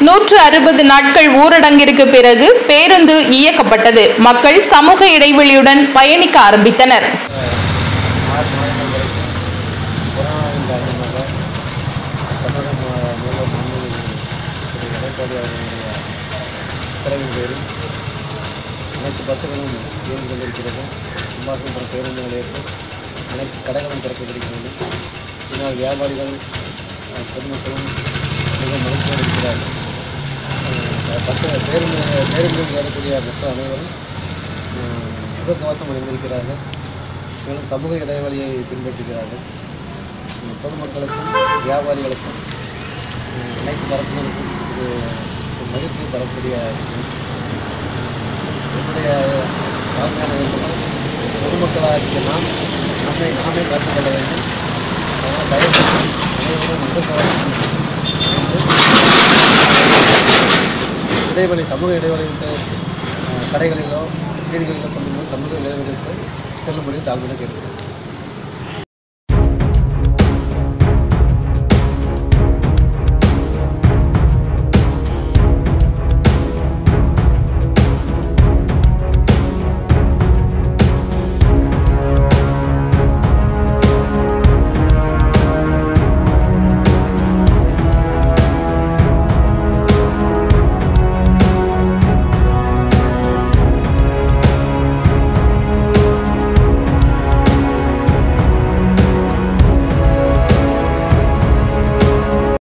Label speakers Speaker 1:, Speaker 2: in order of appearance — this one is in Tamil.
Speaker 1: நூற்று அறுபது நாட்கள் ஊரடங்கிற்கு பிறகு பேருந்து இயக்கப்பட்டது மக்கள் சமூக இடைவெளியுடன் பயணிக்க ஆரம்பித்தனர்
Speaker 2: ஆறு மாதங்கள் வரைக்கும் கொரோனாவின் காரணமாக தமிழக மு- முதல்வர் மாண்புமிகு திரு எடப்பாடி அவர்களுடைய உத்தரவின் பேரில் அனைத்து பஸ்ஸுகளும் இயங்கி கொண்டிருக்கிறது அம்பாசமுத்திரம் பேருந்து நிலையத்தில் அனைத்து கடைகளும் திறக்கப்பட்டிருக்கிறது இதனால் வியாபாரிகள் அஹ், பொதுமக்களும் மிக மகிழ்ச்சியோடு இருக்கிறார்கள் அஹ், பஸ் பேருந்து நிலைய- பேருந்தில் ஏறக்கூடிய மக்கள் அனைவரும் அஹ், முகக்கவசம் அணிந்திருக்கிறார்கள் மேலும் சமூக இடைவெளியை பின்பற்றுகிறார்கள் உம், பொதுமக்களுக்கும் வியாபாரிகளுக்கும் உம், அனைத்து தரப்பினருக்கும் இது ஒரு மகிழ்ச்சியை தரக்கூடிய விஷயம் என்னுடைய தாழ்மையான வேண்டுகோள் பொதுமக்களாகிய நாம் நம்மை நாமே கற்றுக்கொள்ள வேண்டும் அதனால் தயவுசெய்து அனைவரும் முகக்கவசம் அணிந்து இடைவெளி சமூக இடைவெளி விட்டு அஹ், கடைகளிலோ வீடுகளிலோ செல்லும்போது சமூக இடைவெளிக்கு செல்லும்படி தாழ்மையாக கேட்கிறேன்